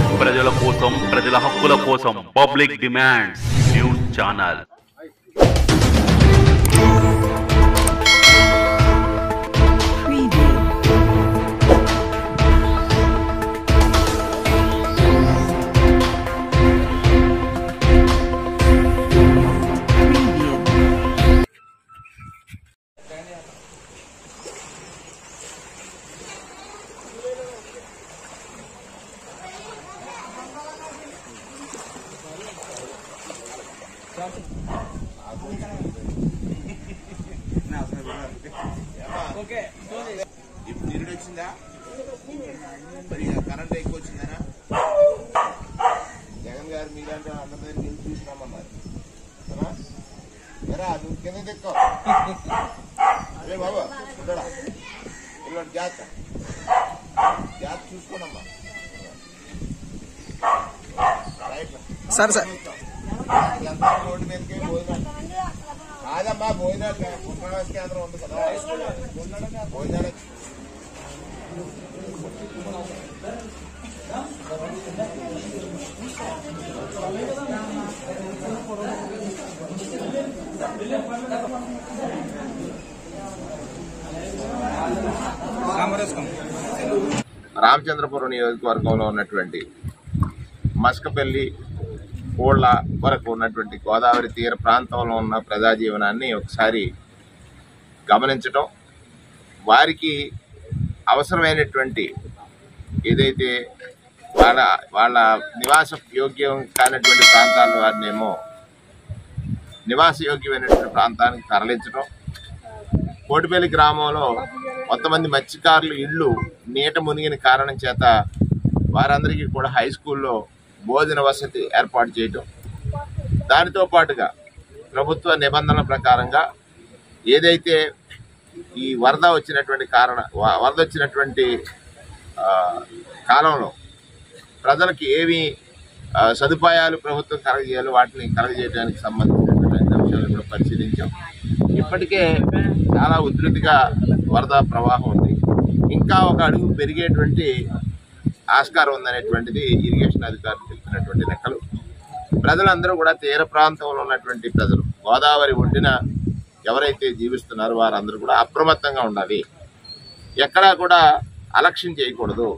ప్రజల కోసం ప్రజల హక్కుల కోసం public demands news channel Preview. Preview. ఇప్పుడు నీరుడు వచ్చిందా మరి కరెంట్ ఎక్కువ వచ్చిందనా జగన్ గారు మీరంటే అందరి దగ్గర వెళ్ళి తీసుకురామన్నారు కదా? ఎరా నువ్వు కింద తెక్కో అరే బాబు ఉండడా ఇల్లు జాగ్రత్త జాగ్రత్త చూసుకోనమ్మా రైట్ సార్ సార్ ఎంత రోడ్డు మీదకి భోజనాలు కాదమ్మా భోజనాలు కాదు. పునరావాస కేంద్రం ఉంది కదా భోజనాలు రామచంద్రపురం నియోజకవర్గంలో ఉన్నటువంటి మస్కపల్లి కోళ్ళ వరకు ఉన్నటువంటి గోదావరి తీర ప్రాంతంలో ఉన్న ప్రజా జీవనాన్ని ఒకసారి గమనించటం వారికి అవసరమైనటువంటి ఏదైతే వాళ్ళ వాళ్ళ నివాస యోగ్యం కానటువంటి ప్రాంతాల వారినేమో నివాస యోగ్యమైనటువంటి ప్రాంతానికి తరలించడం కోటిపల్లి గ్రామంలో కొంతమంది మత్స్యకారులు ఇళ్ళు నీట మునిగిన కారణం చేత వారందరికీ కూడా హై స్కూల్లో భోజన వసతి ఏర్పాటు చేయటం దానితో పాటుగా ప్రభుత్వ నిబంధనల ప్రకారంగా ఏదైతే ఈ వరద వచ్చినటువంటి కారణ వ- వరద వచ్చినటువంటి ఆ, కాలంలో ప్రజలకు ఏమి ఆ, సదుపాయాలు ప్రభుత్వం కలగజేయాలో వాటిని కలగజేయడానికి సంబంధించినటువంటి అంశాలను కూడా పరిశీలించాం ఇప్పటికే చాలా ఉధృతిగా వరద ప్రవాహం ఉంది ఇంకా ఒక అడుగు పెరిగేటువంటి ఆస్కారం ఉందనేటువంటిది ఇరిగేషన్ అధికారులు చెప్పినటువంటి లెక్కలు ప్రజలందరూ కూడా తీర ప్రాంతంలో ఉన్నటువంటి ప్రజలు గోదావరి ఒడ్డున ఎవరైతే జీవిస్తున్నారో వారందరూ కూడా అప్రమత్తంగా ఉండాలి ఎక్కడా కూడా అలక్ష్యం చేయకూడదు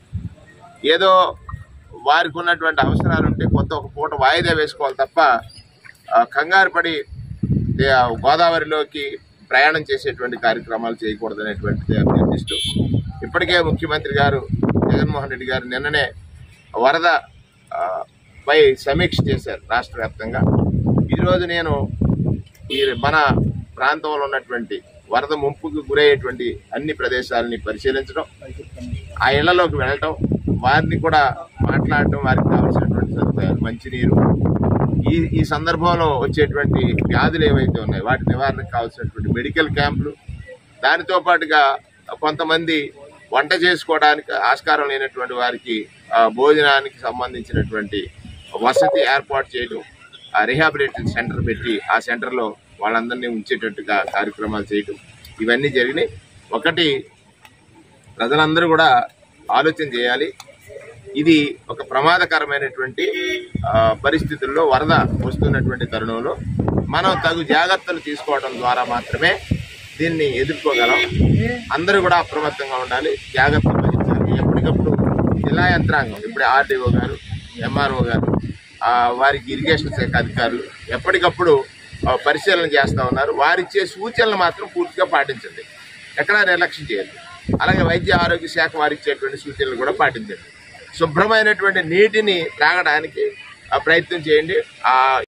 ఏదో వారికి ఉన్నటువంటి అవసరాలు ఉంటే కొంత ఒక పూట వాయిదా వేసుకోవాలి తప్ప ఆ, కంగారు పడి ఏ, గోదావరిలోకి ప్రయాణం చేసేటువంటి కార్యక్రమాలు చేయకూడదు అనేటువంటిది అభ్యర్థిస్తూ ఇప్పటికే ముఖ్యమంత్రి గారు జగన్మోహన్ రెడ్డి గారు నిన్ననే వరద ఆ, పై సమీక్ష చేశారు రాష్ట్ర వ్యాప్తంగా ఈరోజు నేను ఈ మన ప్రాంతంలో ఉన్నటువంటి వరద ముంపుకు గురయ్యేటువంటి అన్ని ప్రదేశాలని పరిశీలించడం ఆ ఇళ్లలోకి వెళ్ళటం వారిని కూడా మాట్లాడటం వారికి కావాల్సినటువంటి సదుపాయాలు మంచినీరు ఈ ఈ సందర్భంలో వచ్చేటువంటి వ్యాధులు ఏవైతే ఉన్నాయో వాటి నివారణకు కావాల్సినటువంటి మెడికల్ క్యాంపులు దానితో పాటుగా కొంతమంది వంట చేసుకోవడానికి ఆస్కారం లేనటువంటి వారికి ఆ, భోజనానికి సంబంధించినటువంటి వసతి ఏర్పాటు చేయడం ఆ రిహాబిలిటేషన్ సెంటర్ పెట్టి ఆ సెంటర్లో వాళ్ళందరినీ ఉంచేటట్టుగా కార్యక్రమాలు చేయడం ఇవన్నీ జరిగినాయి ఒకటి ప్రజలందరూ కూడా ఆలోచన చేయాలి ఇది ఒక ప్రమాదకరమైనటువంటి ఆ, పరిస్థితుల్లో వరద వస్తున్నటువంటి తరుణంలో మనం తగు జాగ్రత్తలు తీసుకోవడం ద్వారా మాత్రమే దీన్ని ఎదుర్కోగలం అందరూ కూడా అప్రమత్తంగా ఉండాలి జాగ్రత్తలు వహించాలి ఎప్పటికప్పుడు జిల్లా యంత్రాంగం ఇప్పుడు ఆర్డీఓ గారు ఎంఆర్ఓ గారు ఆ, వారికి ఇరిగేషన్ శాఖ అధికారులు ఎప్పటికప్పుడు ఆ, పరిశీలన చేస్తూ ఉన్నారు వారిచ్చే సూచనలు మాత్రం పూర్తిగా పాటించండి ఎక్కడా నిర్లక్ష్యం చేయండి అలాగే వైద్య ఆరోగ్య శాఖ వారు ఇచ్చేటువంటి సూచనలు కూడా పాటించండి శుభ్రమైనటువంటి నీటిని త్రాగడానికి ఆ, ప్రయత్నం చేయండి ఆ